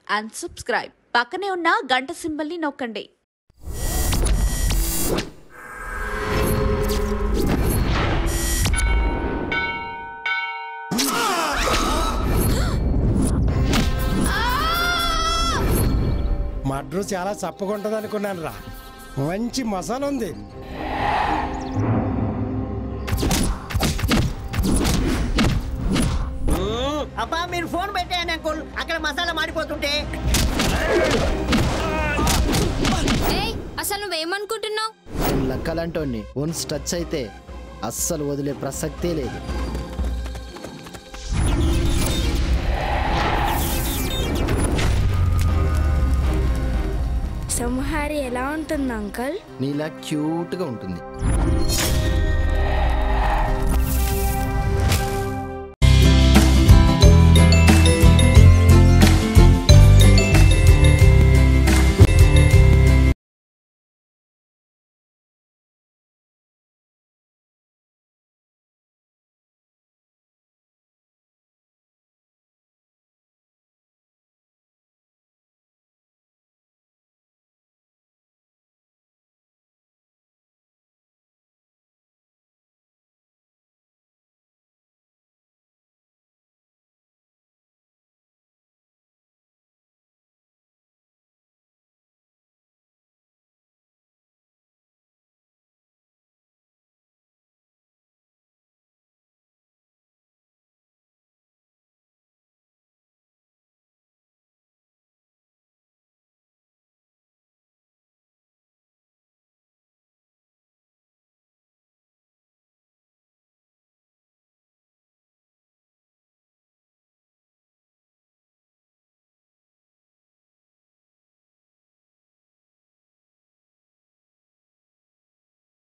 and subscribe పక్కనే ఉన్న గంట సింబల్ని నొక్కండి మడ్రు చాలా చప్పగా ఉంటుంది అనుకున్నాను రా మంచి మసాలా ఉంది అబ్బా మీరు ఫోన్ పెట్టాను అంకుల్ అక్కడ మసాలా మాడిపోతుంటే ఏయ్ అసలు నువ్వేమనుకుంటున్నావు లక్కలంటోని వన్స్ టచ్ అయితే అస్సలు వదిలే ప్రసక్తే లేదు సంహారి ఎలా ఉంటుంది అంకల్ నీలా క్యూట్గా ఉంటుంది